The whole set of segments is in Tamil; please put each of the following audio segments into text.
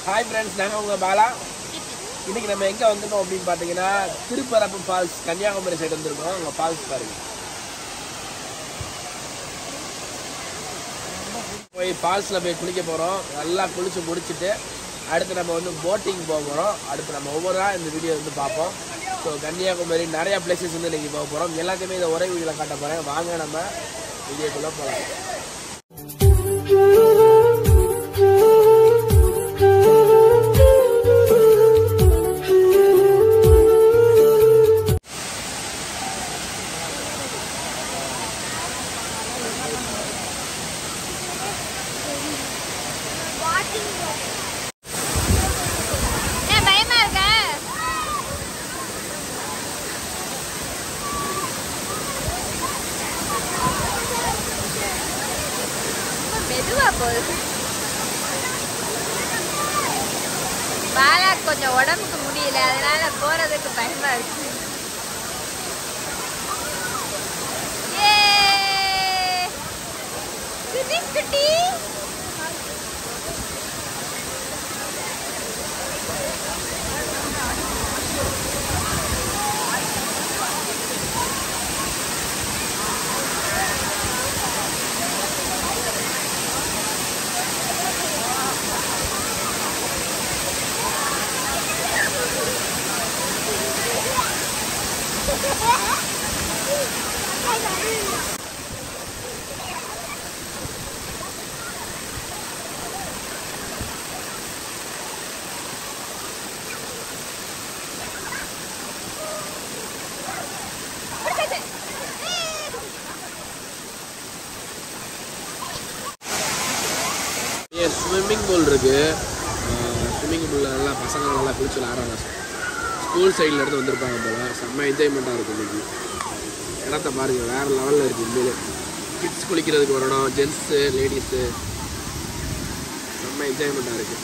ஹாய் ஃப்ரெண்ட்ஸ் நாங்கள் உங்கள் பாலா இன்னைக்கு நம்ம எங்கே வந்திருக்கோம் அப்படின்னு பார்த்தீங்கன்னா திருப்பரப்பு ஃபால்ஸ் கன்னியாகுமரி சைடு வந்திருக்கோம் அங்கே ஃபால்ஸ் பாருங்க போய் ஃபால்ஸில் போய் குளிக்க போகிறோம் நல்லா குளிச்சு முடிச்சுட்டு அடுத்து நம்ம வந்து போட்டிங் போக போகிறோம் அடுத்து நம்ம ஒவ்வொரு நாள் இந்த வீடியோ வந்து பார்ப்போம் ஸோ கன்னியாகுமரி நிறைய பிளேசஸ் வந்து இன்னைக்கு போக போகிறோம் எல்லாத்தையுமே இதை ஒரே வீடியோவில் காட்ட போகிறேன் வாங்க நம்ம வீடியோக்குள்ளே போகலாம் ஏன் பயமா இருக்கா ரொம்ப மெதுவா போகுது பாலா கொஞ்சம் உடம்புக்கு முடியல அதனால போறதுக்கு பயமா இருக்கு ஏ குட்டி குட்டி ஏன் ஸ்விம்மிங் பூல் இருக்கு ஸ்விம்மிங் பூலில் நல்லா பசங்க நல்லா குளிச்சு விளாட்றாங்க ஸ்கூல் சைடில் இருந்து வந்திருப்பாங்க போல செம்ம என்ஜாய்மெண்ட்டாக இருக்கும் இன்னைக்கு இடத்த பாருங்க வேறு லெவலில் இருக்குது உண்மையிலே கிட்ஸ் குளிக்கிறதுக்கு ஒரு இடம் ஜென்ஸு லேடிஸு செம்ம என்ஜாய்மெண்ட்டாக இருக்குது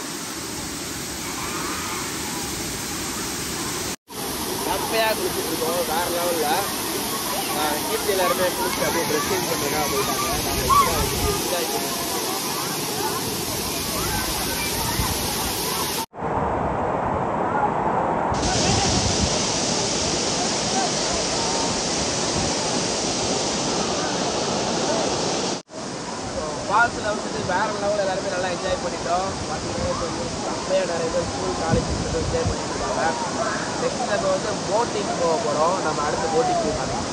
செம்மையாக குளிச்சுட்டு இருக்கோம் வேறு லெவலில் கீர்த்தி எல்லாருமே குளிச்சு அப்படியே ட்ரெஸ் சேஞ்ச் பண்ணுறதுக்காக போயிட்டாங்க நம்ம இப்போ என்ஜாய் பண்ணுவோம் ஃபால்ஸில் வந்துட்டு வேற லெவலில் எல்லாருமே நல்லா என்ஜாய் பண்ணிட்டோம் பார்த்தீங்கன்னா இப்போ வந்து செம்மையாக நிறைய பேர் ஸ்கூல் காலேஜ் என்ஜாய் பண்ணிட்டு இருக்காங்க நெக்ஸ்ட் நம்ம வந்து போட்டிங் போக போகிறோம் நம்ம அடுத்த போட்டிங் போய் பார்க்கலாம்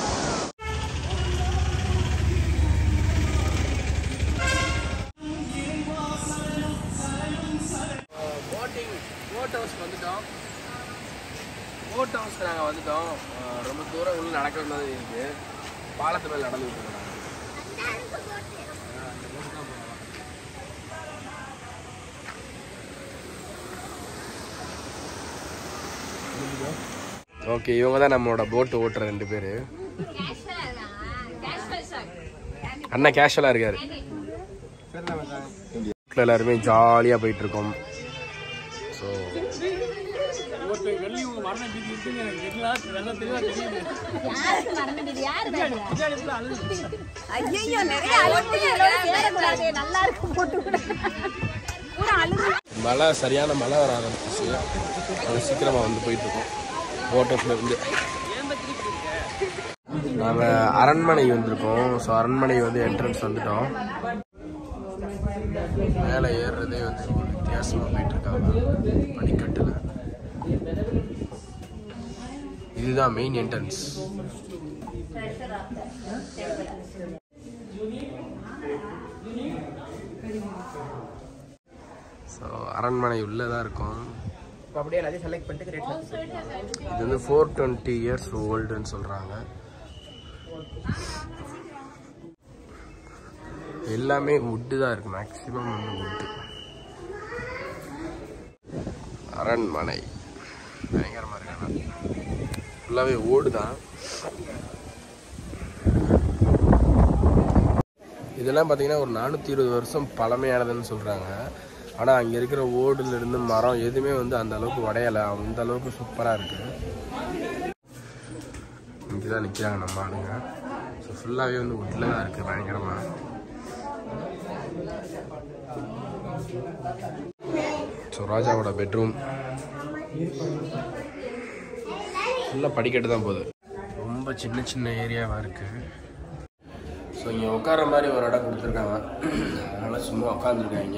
போட்டிங் போட் ஹவுஸ் வந்துட்டோம் போட் ஹவுஸ்க்கு நாங்கள் வந்துட்டோம் அஹ் ரொம்ப தூரம் உள்ள நடக்கிற மாதிரி இருக்குது பாலத்து மேலே நடந்துட்டு இருக்கோம் ஓகே இவங்க தான் நம்மளோட போட்டு ஓட்டுற ரெண்டு பேர் அண்ணன் கேஷுவலாக இருக்காரு போட்டில் எல்லாருமே ஜாலியாக போயிட்டு இருக்கோம் ஸோ ஐயோ நிறைய அழுகுது நல்லா இருக்கு போட்டு கூட பூரா அழுகு மழை சரியான மழை வர ஆரம்பிச்சிச்சு அது சீக்கிரமாக வந்து போயிட்டு இருக்கோம் போட்டோஸில் இருந்து நாங்கள் அரண்மனை வந்திருக்கோம் ஸோ அரண்மனை வந்து என்ட்ரன்ஸ் வந்துட்டோம் மேலே ஏறுறதே வந்து ஒரு வித்தியாசமாக போயிட்டு இருக்காங்க படிக்கட்டில் இதுதான் மெயின் என்ட்ரன்ஸ் ஸோ அரண்மனை உள்ளே தான் இருக்கும் அப்படியே எல்லாத்தையும் செலக்ட் பண்ணிட்டு ரேட் இது வந்து ஃபோர் டுவெண்ட்டி இயர்ஸ் ஓல்டுன்னு சொல்கிறாங்க எல்லாமே வுட்டு தான் இருக்கு மேக்ஸிமம் வந்து வுட்டு அரண்மனை பயங்கரமாக இருக்கு ஃபுல்லாகவே ஓடு தான் இதெல்லாம் பார்த்தீங்கன்னா ஒரு நானூற்றி இருபது வருஷம் பழமையானதுன்னு சொல்கிறாங்க ஆனால் அங்கே இருக்கிற ஓடுல இருந்து மரம் எதுவுமே வந்து அந்த அளவுக்கு உடையலை அந்த அளவுக்கு சூப்பராக இருக்குது இங்கே தான் நிற்கிறாங்க நம்ம ஆளுங்க ஸோ ஃபுல்லாகவே வந்து உட்டில் தான் இருக்குது பயங்கரமாக ஸோ ராஜாவோட பெட்ரூம் ஃபுல்லாக படிக்கட்டு தான் போகுது ரொம்ப சின்ன சின்ன ஏரியாவாக இருக்குது ஸோ இங்கே உட்கார மாதிரி ஒரு இடம் கொடுத்துருக்காங்க அதனால் சும்மா உட்காந்துருக்காங்க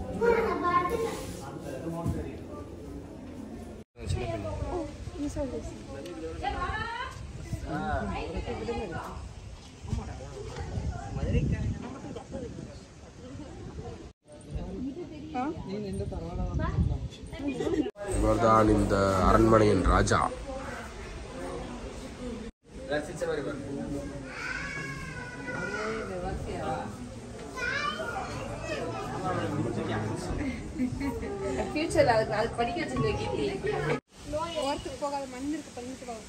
இவர்தான் இந்த அரண்மனையின் ராஜா ஃபியூச்சர்ல அதுக்கு அது படிக்க வச்சிருந்த கீர்த்தி ஓரத்துக்கு போகாத மண் இருக்கு பண்ணிட்டு போகாது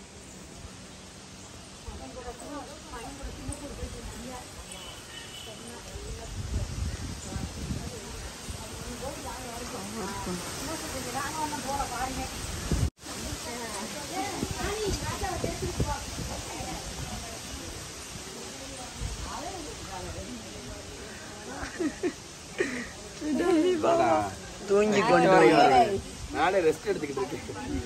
தூங்கி கொண்டு நானே ரெஸ்ட் எடுத்துக்கிட்டு இருக்கேன்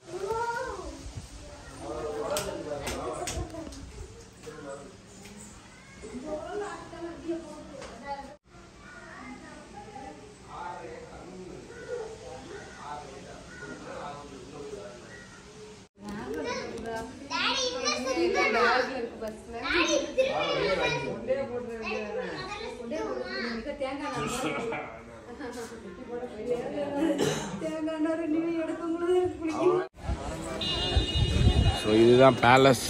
ஸோ இதுதான் பேலஸ்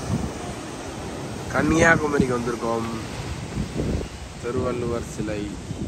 கன்னியாகுமரிக்கு வந்திருக்கோம் திருவள்ளுவர் சிலை